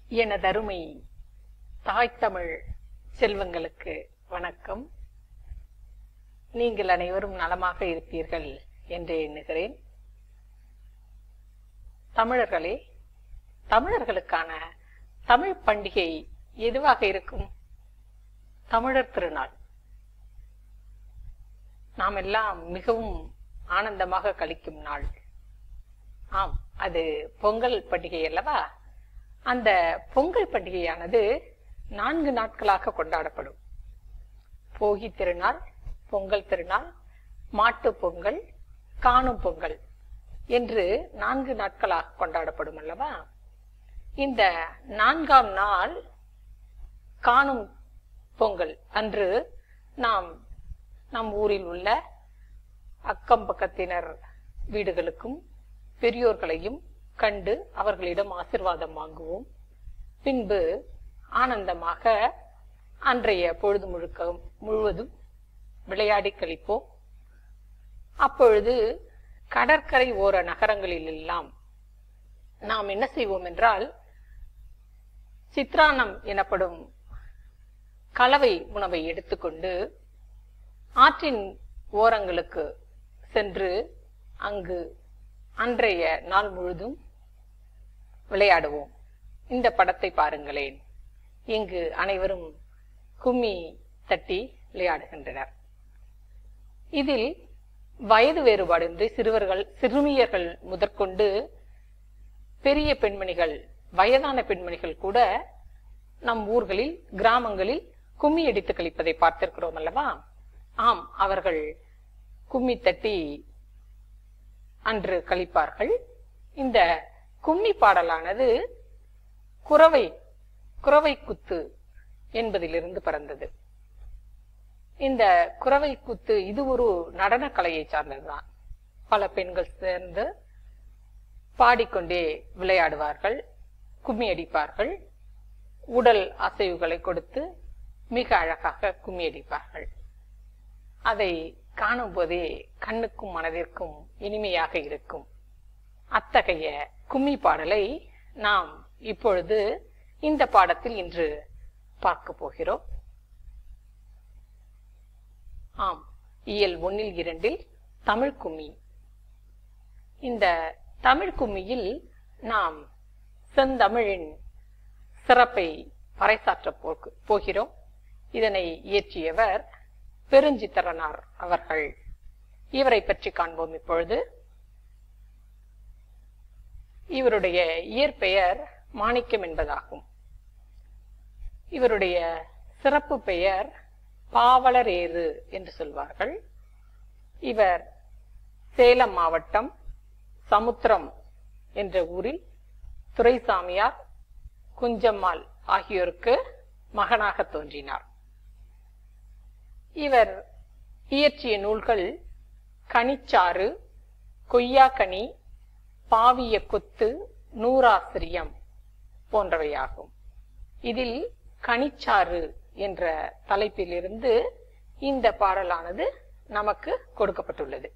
எனதருமை தாய் தமிழ் செல்வங்களுக்கு வணக்கம் நீங்கள் அனைவரும் நலமாக இருப்பீர்கள் என்று எண்ணுகிறேன் தமிழர்களே தமிழர்களுக்கான தமிழ் பண்டிகை எதுவாக இருக்கும் தமிழர் திருநாள் நாம் எல்லாம் மிகவும் ஆனந்தமாக கழிக்கும் நாள் ஆம் அது பொங்கல் பண்டிகை அல்லவா அந்த பொங்கல் பண்டிகையானது நான்கு நாட்களாக கொண்டாடப்படும் போகி திருநாள் பொங்கல் திருநாள் மாட்டு பொங்கல் காணும் பொங்கல் என்று நான்கு நாட்களாக கொண்டாடப்படும் அல்லவா இந்த நான்காம் நாள் காணும் பொங்கல் அன்று நாம் நம் ஊரில் உள்ள அக்கம் பக்கத்தினர் வீடுகளுக்கும் பெரியோர்களையும் கண்டு அவர்களிடம் ஆசிர்வாதம் வாங்குவோம் பின்பு ஆனந்தமாக அன்றைய பொழுது முழுக்க முழுவதும் விளையாடி கழிப்போம் அப்பொழுது கடற்கரை ஓர நகரங்களில் எல்லாம் நாம் என்ன செய்வோம் என்றால் சித்ரானம் எனப்படும் கலவை உணவை எடுத்துக்கொண்டு ஆற்றின் ஓரங்களுக்கு சென்று அங்கு அன்றைய நாள் முழுதும் விளையாடுவோம் இந்த படத்தை பாருங்களேன் இங்கு அனைவரும் கும்மி தட்டி விளையாடுகின்றனர் இதில் வயது வேறுபாடின்றி சிறுவர்கள் சிறுமியர்கள் முதற்கொண்டு பெரிய பெண்மணிகள் வயதான பெண்மணிகள் கூட நம் ஊர்களில் கிராமங்களில் கும்மி அடித்து கழிப்பதை பார்த்திருக்கிறோம் அல்லவா ஆம் அவர்கள் கும்மி தட்டி அன்று கழிப்பார்கள் இந்த கும்மி பாடலானது குறவை குறவை குத்து என்பதிலிருந்து பிறந்தது இந்த குறவை குத்து இது ஒரு நடன கலையை சார்ந்ததுதான் பல பெண்கள் சேர்ந்து பாடிக்கொண்டே விளையாடுவார்கள் கும்மி அடிப்பார்கள் உடல் அசைவுகளை கொடுத்து மிக அழகாக கும்மி அடிப்பார்கள் அதை காணும் போதே கண்ணுக்கும் மனதிற்கும் இனிமையாக இருக்கும் அத்தகைய கும்மி பாடலை நாம் இப்பொழுது இந்த பாடத்தில் இன்று பார்க்க போகிறோம் ஆம் இயல் ஒன்னில் இரண்டில் தமிழ் கும்மி இந்த தமிழ் கும்மியில் நாம் செந்தமிழின் சிறப்பை பறைசாற்ற போகிறோம் இதனை இயற்றியவர் பெருஞ்சித்திரனார் அவர்கள் இவரை பற்றி காண்போம் இப்பொழுது இவருடைய இயற்பெயர் மாணிக்கம் என்பதாகும் இவருடைய சிறப்பு பெயர் பாவலரேறு என்று சொல்வார்கள் இவர் சேலம் மாவட்டம் சமுத்திரம் என்ற ஊரில் துரைசாமியார் குஞ்சம்மாள் ஆகியோருக்கு மகனாக தோன்றினார் இவர் இயற்றிய நூல்கள் கனிச்சாறு கொய்யாக்கனி பாவிய கொத்து நூறாசிரியம் போன்றவையாகும் இதில் கனிச்சாறு என்ற தலைப்பிலிருந்து இந்த பாடலானது நமக்கு கொடுக்கப்பட்டுள்ளது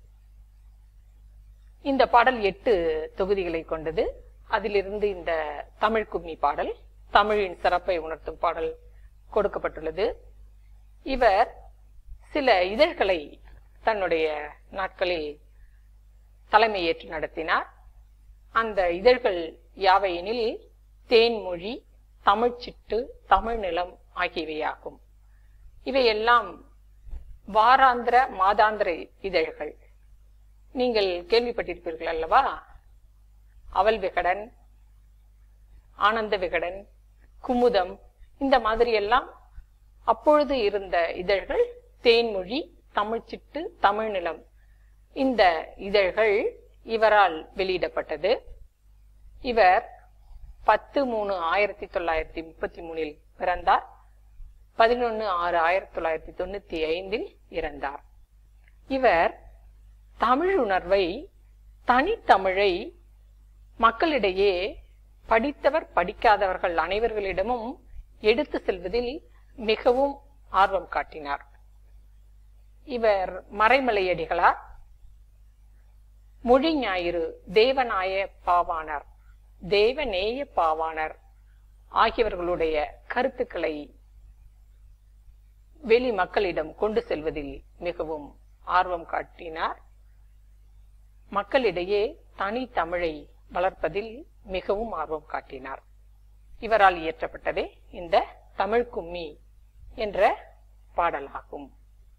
இந்த பாடல் எட்டு தொகுதிகளை கொண்டது அதிலிருந்து இந்த தமிழ் கும்மி பாடல் தமிழின் சிறப்பை உணர்த்தும் பாடல் கொடுக்கப்பட்டுள்ளது இவர் சில இதழ்களை தன்னுடைய நாட்களில் தலைமையேற்று நடத்தினார் அந்த இதழ்கள் யாவையெனில் தேன்மொழி தமிழ்ச்சிட்டு தமிழ் நிலம் ஆகியவையாகும் இவையெல்லாம் வாராந்திர மாதாந்திர இதழ்கள் நீங்கள் கேள்விப்பட்டிருப்பீர்கள் அல்லவா அவல் விகடன் ஆனந்த விகடன் குமுதம் இந்த மாதிரி எல்லாம் அப்பொழுது இருந்த இதழ்கள் தேன்மொழி தமிழ்ச்சிட்டு தமிழ் நிலம் இந்த இதழ்கள் இவரால் வெளியிடப்பட்டது இவர் பத்து மூணு ஆயிரத்தி தொள்ளாயிரத்தி முப்பத்தி மூணில் பிறந்தார் பதினொன்னு ஆறு ஆயிரத்தி தொள்ளாயிரத்தி தொண்ணூத்தி ஐந்தில் இறந்தார் இவர் தமிழ் உணர்வை தனித்தமிழை மக்களிடையே படித்தவர் படிக்காதவர்கள் அனைவர்களிடமும் எடுத்து செல்வதில் மிகவும் ஆர்வம் காட்டினார் இவர் மறைமலையடிகளார் மொழி ஞாயிறு தேவநாய பாவாணர் தேவநேய பாவாணர் ஆகியவர்களுடைய கருத்துக்களை வெளி மக்களிடம் கொண்டு செல்வதில் மிகவும் ஆர்வம் காட்டினார் மக்களிடையே தனி தமிழை வளர்ப்பதில் மிகவும் ஆர்வம் காட்டினார் இவரால் இயற்றப்பட்டதே இந்த தமிழ் கும்மி என்ற பாடலாகும்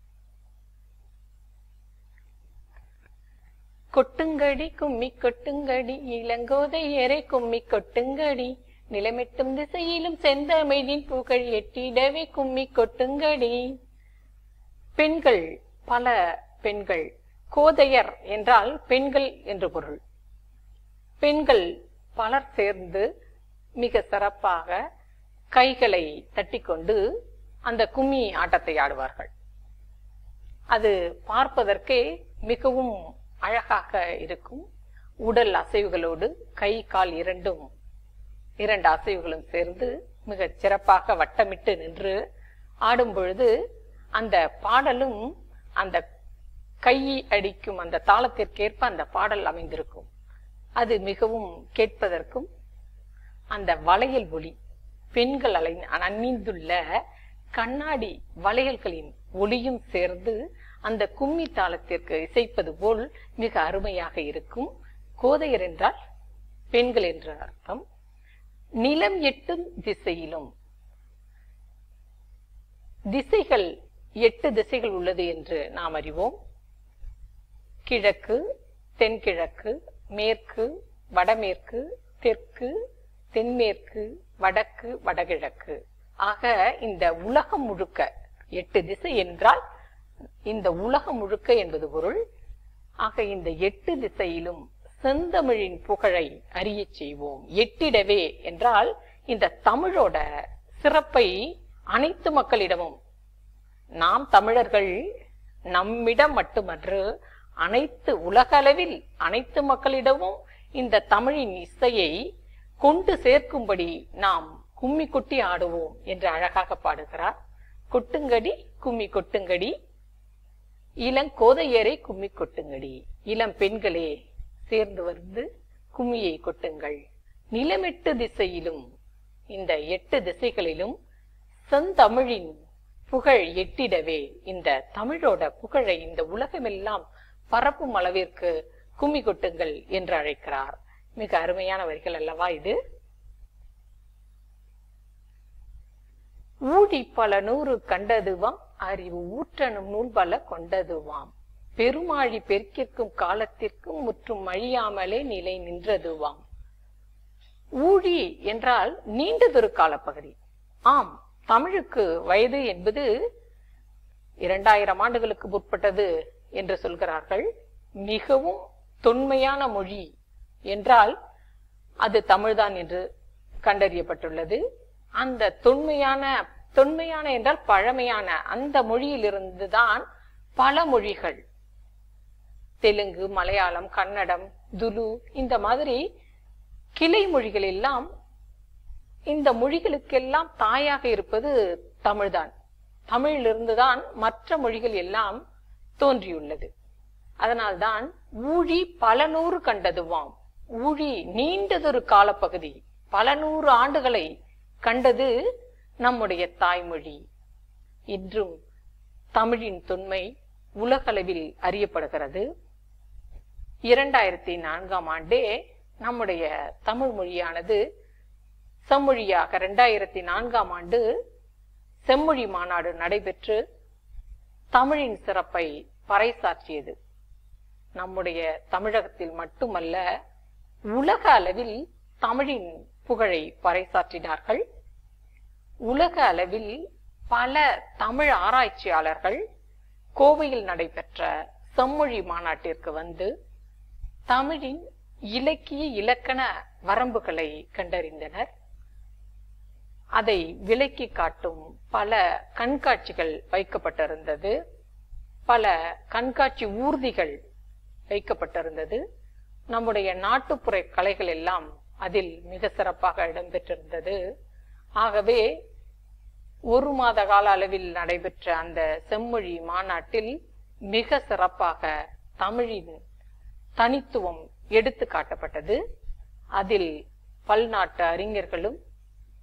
கொட்டுங்கடி கும்மி கொட்டுங்கடி இளங்கோதையரை கும்மி கொட்டுங்கடி நிலமெட்டும் திசையிலும் செந்தமிழின் புகழ் எட்டிடவே கும்மி கொட்டுங்கடி பெண்கள் பல பெண்கள் கோதையர் என்றால் பெண்கள் என்று பொருள் பெண்கள் பலர் சேர்ந்து மிக சிறப்பாக கைகளை தட்டிக்கொண்டு அந்த கும்மி ஆட்டத்தை ஆடுவார்கள் அது பார்ப்பதற்கே மிகவும் அழகாக இருக்கும் உடல் அசைவுகளோடு கை கால் இரண்டும் இரண்டு அசைவுகளும் சேர்ந்து மிகச் சிறப்பாக வட்டமிட்டு நின்று ஆடும் பொழுது அந்த பாடலும் அந்த கை அடிக்கும் அந்த தாளத்திற்கேற்ப அந்த பாடல் அமைந்திருக்கும் அது மிகவும் கேட்பதற்கும் அந்த வளையல் ஒளி பெண்கள் அலை அணிந்துள்ள கண்ணாடி வளையல்களின் ஒளியும் சேர்ந்து அந்த கும்மி தாளத்திற்கு இசைப்பது போல் மிக அருமையாக இருக்கும் கோதையர் என்றால் பெண்கள் என்ற அர்த்தம் நிலம் எட்டும் திசையிலும் திசைகள் எட்டு திசைகள் உள்ளது என்று நாம் அறிவோம் கிழக்கு தென்கிழக்கு மேற்கு வடமேற்கு தெற்கு தென்மேற்கு வடக்கு வடகிழக்கு ஆக இந்த உலகம் முழுக்க எட்டு திசை என்றால் இந்த உலகம் முழுக்க என்பது பொருள் ஆக இந்த எட்டு திசையிலும் செந்தமிழின் புகழை அறியச் செய்வோம் எட்டிடவே என்றால் இந்த தமிழோட சிறப்பை அனைத்து மக்களிடமும் நாம் தமிழர்கள் நம்மிடம் மட்டுமன்று அனைத்து உலகளவில் அனைத்து மக்களிடமும் இந்த தமிழின் இசையை கொண்டு சேர்க்கும்படி நாம் கும்மி கொட்டி ஆடுவோம் என்று அழகாக பாடுகிறார் கொட்டுங்கடி கும்மி கொட்டுங்கடி இளங்கோதையரை கும்மி கொட்டுங்கடி இளம் பெண்களே சேர்ந்து வந்து கும்மியை கொட்டுங்கள் நிலமெட்டு திசையிலும் இந்த எட்டு திசைகளிலும் செந்தமிழின் புகழ் எட்டிடவே இந்த தமிழோட புகழை இந்த உலகமெல்லாம் பரப்பும் அளவிற்கு கும்மி கொட்டுங்கள் என்று அழைக்கிறார் மிக அருமையான வரிகள் அல்லவா இது ஊழி பல நூறு கண்டதுவாம் அறிவு ஊற்றனும் நூல் பல கொண்டதுவாம் பெருமாழி பெருக்கிற்கும் காலத்திற்கும் முற்றும் அழியாமலே நிலை நின்றதுவாம் ஊழி என்றால் நீண்டதொரு காலப்பகுதி ஆம் தமிழுக்கு வயது என்பது இரண்டாயிரம் ஆண்டுகளுக்கு முற்பட்டது என்று சொல்கிறார்கள் மிகவும் தொன்மையான மொழி என்றால் அது தமிழ்தான் என்று கண்டறியப்பட்டுள்ளது அந்த தொன்மையான தொன்மையான என்றால் பழமையான அந்த மொழியிலிருந்து தான் பல மொழிகள் தெலுங்கு மலையாளம் கன்னடம் துலு இந்த மாதிரி கிளை மொழிகள் எல்லாம் இந்த மொழிகளுக்கெல்லாம் தாயாக இருப்பது தமிழ்தான் தமிழிலிருந்துதான் மற்ற மொழிகள் எல்லாம் தோன்றியுள்ளது அதனால்தான் ஊழி பல நூறு கண்டதுவாம் ஊழி நீண்டதொரு காலப்பகுதி பல நூறு ஆண்டுகளை கண்டது நம்முடைய தாய்மொழி இன்றும் தமிழின் தொன்மை உலகளவில் அறியப்படுகிறது இரண்டாயிரத்தி நான்காம் ஆண்டே நம்முடைய தமிழ் மொழியானது செம்மொழியாக இரண்டாயிரத்தி நான்காம் ஆண்டு செம்மொழி மாநாடு நடைபெற்று தமிழின் சிறப்பை பறைசாற்றியது நம்முடைய தமிழகத்தில் மட்டுமல்ல உலக அளவில் தமிழின் புகழை பறைசாற்றினார்கள் உலக அளவில் பல தமிழ் ஆராய்ச்சியாளர்கள் கோவையில் நடைபெற்ற செம்மொழி மாநாட்டிற்கு வந்து தமிழின் இலக்கிய இலக்கண வரம்புகளை கண்டறிந்தனர் அதை விலக்கி காட்டும் பல கண்காட்சிகள் வைக்கப்பட்டிருந்தது பல கண்காட்சி ஊர்திகள் வைக்கப்பட்டிருந்தது நம்முடைய நாட்டுப்புற கலைகள் எல்லாம் அதில் மிக சிறப்பாக இடம்பெற்றிருந்தது ஆகவே ஒரு மாத கால அளவில் நடைபெற்ற அந்த செம்மொழி மாநாட்டில் மிக சிறப்பாக தமிழின் தனித்துவம் எடுத்து காட்டப்பட்டது அதில் பல்நாட்டு அறிஞர்களும்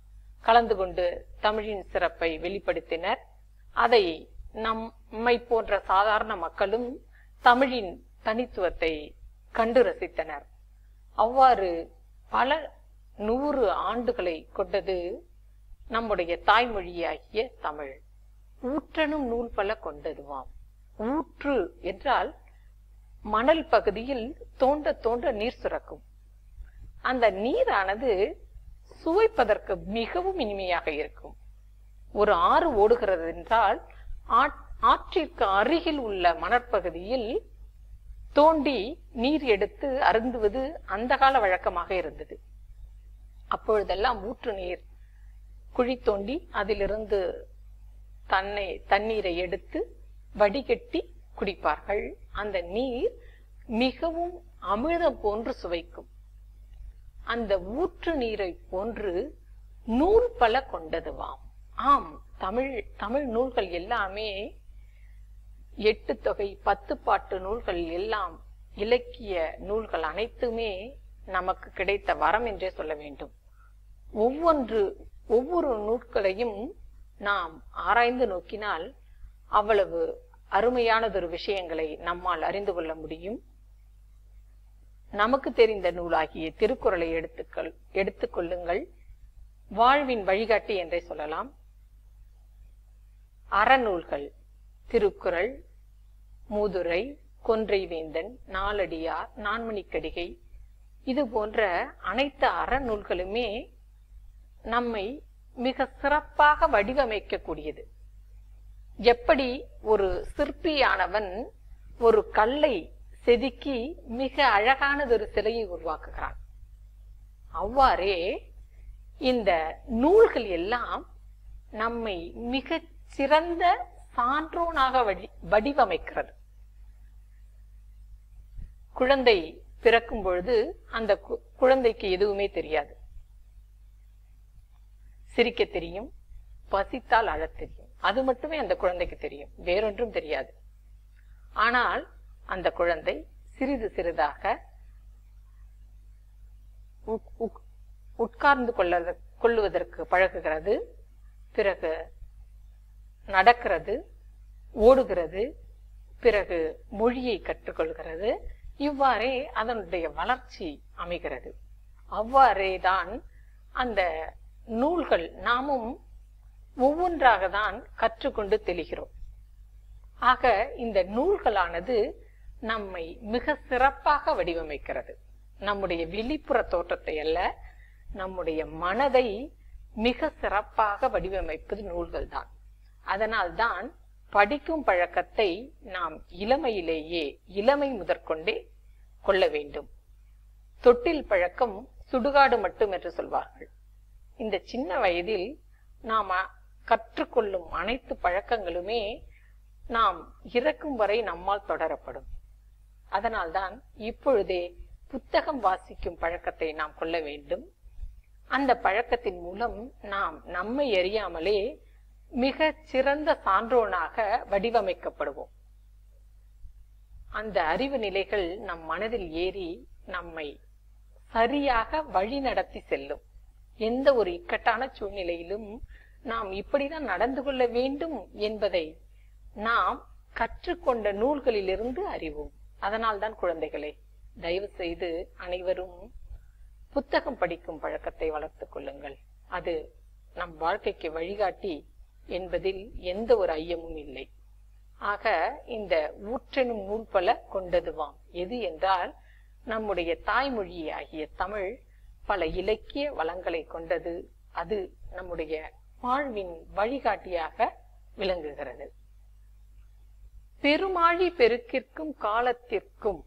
கலந்து கொண்டு தமிழின் சிறப்பை வெளிப்படுத்தினர் அதை நம்மை போன்ற சாதாரண மக்களும் தமிழின் தனித்துவத்தை கண்டு ரசித்தனர் அவ்வாறு பல நூறு ஆண்டுகளை கொண்டது நம்முடைய தாய்மொழியாகிய தமிழ் ஊற்றனும் நூல் பல கொண்டதுவாம் ஊற்று என்றால் மணல் பகுதியில் தோண்ட தோண்ட நீர் சுரக்கும் அந்த நீரானது சுவைப்பதற்கு மிகவும் இனிமையாக இருக்கும் ஒரு ஆறு ஓடுகிறது என்றால் ஆற்- ஆற்றிற்கு அருகில் உள்ள மணற்பகுதியில் தோண்டி நீர் எடுத்து அருந்துவது அந்த கால வழக்கமாக இருந்தது அப்பொழுதெல்லாம் ஊற்று நீர் குழி தோண்டி அதிலிருந்து தன்னை தண்ணீரை எடுத்து வடிகட்டி குடிப்பார்கள் அந்த நீர் மிகவும் அமிர்தம் போன்று சுவைக்கும் அந்த ஊற்று நீரை போன்று நூல் பல கொண்டதுவாம் ஆம் தமிழ் தமிழ் நூல்கள் எல்லாமே எட்டு தொகை பத்து பாட்டு நூல்கள் எல்லாம் இலக்கிய நூல்கள் அனைத்துமே நமக்கு கிடைத்த வரம் என்றே சொல்ல வேண்டும் ஒவ்வொன்று ஒவ்வொரு நூல்களையும் நாம் ஆராய்ந்து நோக்கினால் அவ்வளவு அருமையானதொரு விஷயங்களை நம்மால் அறிந்து கொள்ள முடியும் நமக்கு தெரிந்த நூலாகிய திருக்குறளை எடுத்துக்கள் எடுத்துக்கொள்ளுங்கள் வாழ்வின் வழிகாட்டி என்றே சொல்லலாம் அறநூல்கள் திருக்குறள் மூதுரை கொன்றை வேந்தன் நாலடியார் நான்மணிக்கடிகை இது போன்ற அனைத்து அறநூல்களுமே நம்மை மிக சிறப்பாக வடிவமைக்கக்கூடியது எப்படி ஒரு சிற்பியானவன் ஒரு கல்லை செதுக்கி மிக அழகானதொரு சிலையை உருவாக்குகிறான் அவ்வாறே இந்த நூல்கள் எல்லாம் நம்மை மிகச் சிறந்த சான்றோனாக வடி வடிவமைக்கிறது குழந்தை பிறக்கும் பொழுது அந்த கு- குழந்தைக்கு எதுவுமே தெரியாது சிரிக்க தெரியும் பசித்தால் அழத் தெரியும் அது மட்டுமே அந்த குழந்தைக்கு தெரியும் வேறொன்றும் தெரியாது ஆனால் அந்த குழந்தை சிறிது சிறிதாக உட்- உட்- உட்கார்ந்து கொள்ள கொள்ளுவதற்கு பழகுகிறது பிறகு நடக்கிறது ஓடுகிறது பிறகு மொழியை கற்றுக்கொள்கிறது இவ்வாறே அதனுடைய வளர்ச்சி அமைகிறது அவ்வாறே தான் அந்த நூல்கள் நாமும் ஒவ்வொன்றாக தான் கற்றுக்கொண்டு தெளிகிறோம் ஆக இந்த நூல்களானது நம்மை மிக சிறப்பாக வடிவமைக்கிறது நம்முடைய வெளிப்புற தோற்றத்தை அல்ல நம்முடைய மனதை மிக சிறப்பாக வடிவமைப்பது நூல்கள் தான் அதனால்தான் படிக்கும் பழக்கத்தை நாம் இளமையிலேயே இளமை முதற்கொண்டே கொள்ள வேண்டும் தொட்டில் பழக்கம் சுடுகாடு மட்டும் என்று சொல்வார்கள் இந்த சின்ன வயதில் நாம கற்றுக்கொள்ளும் அனைத்து பழக்கங்களுமே நாம் இறக்கும் வரை நம்மால் தொடரப்படும் அதனால்தான் இப்பொழுதே புத்தகம் வாசிக்கும் பழக்கத்தை நாம் கொள்ள வேண்டும் அந்த பழக்கத்தின் மூலம் நாம் நம்மை அறியாமலே மிக சிறந்த சான்றோனாக வடிவமைக்கப்படுவோம் அந்த அறிவு நிலைகள் நம் மனதில் ஏறி நம்மை சரியாக வழி நடத்தி செல்லும் எந்த ஒரு இக்கட்டான சூழ்நிலையிலும் நாம் இப்படிதான் நடந்து கொள்ள வேண்டும் என்பதை நாம் கற்றுக்கொண்ட நூல்களிலிருந்து அறிவோம் அதனால்தான் குழந்தைகளே தயவு செய்து அனைவரும் புத்தகம் படிக்கும் பழக்கத்தை வளர்த்துக் கொள்ளுங்கள் அது நம் வாழ்க்கைக்கு வழிகாட்டி என்பதில் எந்த ஒரு ஐயமும் இல்லை ஆக இந்த ஊற்றெனும் நூல் பல கொண்டதுவாம் எது என்றால் நம்முடைய தாய்மொழி ஆகிய தமிழ் பல இலக்கிய வளங்களை கொண்டது அது நம்முடைய வாழ்வின் வழிகாட்டியாக விளங்குகிறது பெருமாழி பெருக்கிற்கும் காலத்திற்கும்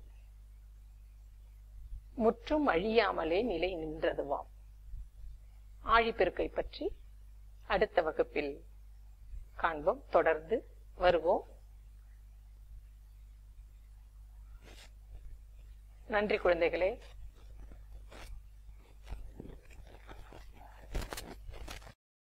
முற்றும் அழியாமலே நிலை நின்றதுவாம் ஆழிப்பெருக்கை பற்றி அடுத்த வகுப்பில் காண்போம் தொடர்ந்து வருவோம் நன்றி குழந்தைகளே